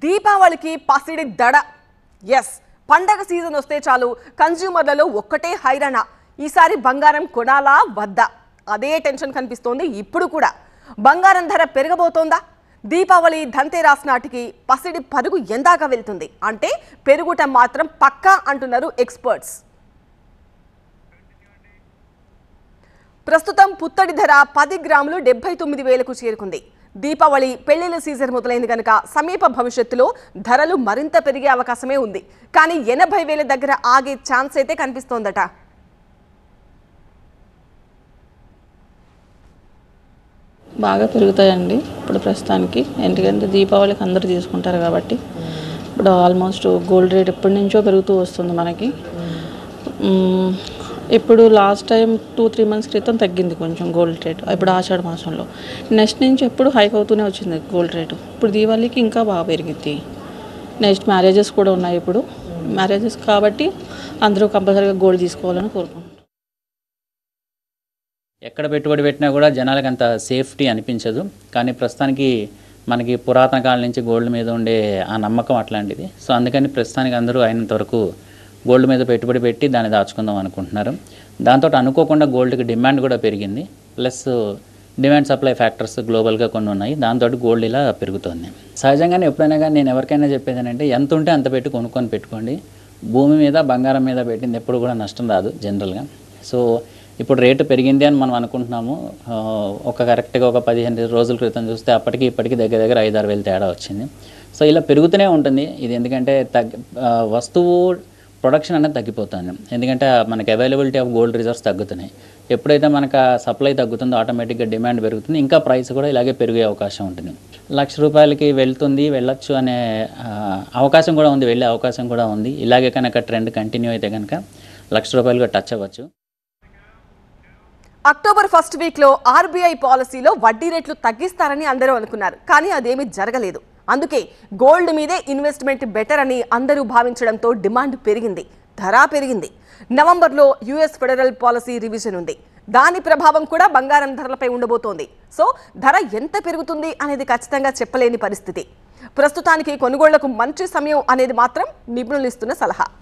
దీపావళికి పసిడి దడ ఎస్ పండగ సీజన్ వస్తే చాలు కన్జ్యూమర్లలో ఒక్కటే హైరాణ ఈసారి బంగారం కొనాలా వద్దా అదే టెన్షన్ కనిపిస్తోంది ఇప్పుడు కూడా బంగారం ధర పెరగబోతోందా దీపావళి ధన్తేరాస్ నాటికి పసిడి పరుగు ఎందాక వెళ్తుంది అంటే పెరుగుట మాత్రం పక్కా అంటున్నారు ఎక్స్పర్ట్స్ ప్రస్తుతం పుత్తడి ధర పది గ్రాములు డెబ్బై తొమ్మిది వేలకు చేరుకుంది దీపావళి పెళ్లిళ్ల సీజన్ మొదలైంది కనుక సమీప భవిష్యత్తులో ధరలు మరింత పెరిగే అవకాశమే ఉంది కానీ ఎనభై వేల దగ్గర ఆగే ఛాన్స్ అయితే కనిపిస్తోందట బాగా పెరుగుతాయండి ఇప్పుడు ప్రస్తుతానికి ఎందుకంటే దీపావళికి అందరూ తీసుకుంటారు కాబట్టి ఇప్పుడు ఆల్మోస్ట్ గోల్డ్ రేట్ ఎప్పటి నుంచో పెరుగుతూ వస్తుంది మనకి మ్మ్, ఇప్పుడు last time two three months క్రితం తగ్గింది కొంచెం గోల్డ్ రేట్ ఇప్పుడు ఆషాఢ మాసంలో నెక్స్ట్ నుంచి ఎప్పుడు హైక్ అవుతూనే వచ్చింది గోల్డ్ రేటు ఇప్పుడు దీపావళికి ఇంకా బాగా పెరిగింది నెక్స్ట్ మ్యారేజెస్ కూడా ఉన్నాయి ఇప్పుడు మ్యారేజెస్ కాబట్టి అందరూ కంపల్సరీగా గోల్డ్ తీసుకోవాలని కోరుకుంటున్నాను ఎక్కడ పెట్టుబడి పెట్టినా కూడా జనాలకు అంత సేఫ్టీ అనిపించదు కానీ ప్రస్తుతానికి మనకి పురాతన కాలం నుంచి గోల్డ్ మీద ఉండే ఆ నమ్మకం అట్లాంటిది సో అందుకని ప్రస్తుతానికి అందరూ అయినంత వరకు గోల్డ్ మీద పెట్టుబడి పెట్టి దాన్ని దాచుకుందాం అనుకుంటున్నారు దాంతో అనుకోకుండా గోల్డ్కి డిమాండ్ కూడా పెరిగింది ప్లస్ డిమాండ్ సప్లై ఫ్యాక్టర్స్ గ్లోబల్గా కొన్ని ఉన్నాయి దాంతో గోల్డ్ ఇలా పెరుగుతుంది సహజంగానే ఎప్పుడైనా కానీ నేను ఎవరికైనా చెప్పేది ఏంటంటే ఎంత ఉంటే అంత పెట్టి కొనుక్కొని పెట్టుకోండి భూమి మీద బంగారం మీద పెట్టింది ఎప్పుడు కూడా నష్టం రాదు జనరల్గా సో ఇప్పుడు రేటు పెరిగింది అని మనం అనుకుంటున్నాము ఆ, ఒక కరెక్ట్గా ఒక పదిహేను రోజుల క్రితం చూస్తే అప్పటికి ఇప్పటికి దగ్గర దగ్గర ఐదు ఆరు వేలు తేడా వచ్చింది సో ఇలా పెరుగుతూనే ఉంటుంది ఇది ఎందుకంటే తగ్గ ఆ, వస్తువు ప్రొడక్షన్ అనేది తగ్గిపోతుంది ఎందుకంటే మనకి అవైలబిలిటీ ఆఫ్ గోల్డ్ రిజర్వ్స్ తగ్గుతున్నాయి ఎప్పుడైతే మనకు ఆ సప్లై తగ్గుతుందో ఆటోమేటిక్గా డిమాండ్ పెరుగుతుంది ఇంకా ప్రైస్ కూడా ఇలాగే పెరిగే అవకాశం ఉంటుంది లక్ష రూపాయలకి వెళ్తుంది వెళ్ళొచ్చు అనే ఆ, అవకాశం కూడా ఉంది వెళ్ళే అవకాశం కూడా ఉంది ఇలాగే కనుక ట్రెండ్ కంటిన్యూ అయితే కనుక లక్ష రూపాయలుగా టచ్ అవ్వచ్చు అక్టోబర్ ఫస్ట్ వీక్ లో ఆర్బీఐ పాలసీలో వడ్డీ రేట్లు తగ్గిస్తారని అందరూ అనుకున్నారు కానీ అదేమీ జరగలేదు అందుకే గోల్డ్ మీదే ఇన్వెస్ట్మెంట్ బెటర్ అని అందరూ భావించడంతో డిమాండ్ పెరిగింది ధర పెరిగింది నవంబర్లో యుఎస్ ఫెడరల్ పాలసీ రివిజన్ ఉంది దాని ప్రభావం కూడా బంగారం ధరలపై ఉండబోతోంది సో ధర ఎంత పెరుగుతుంది అనేది ఖచ్చితంగా చెప్పలేని పరిస్థితి ప్రస్తుతానికి కొనుగోళ్లకు మంచి సమయం అనేది మాత్రం నిపుణులు ఇస్తున్న సలహా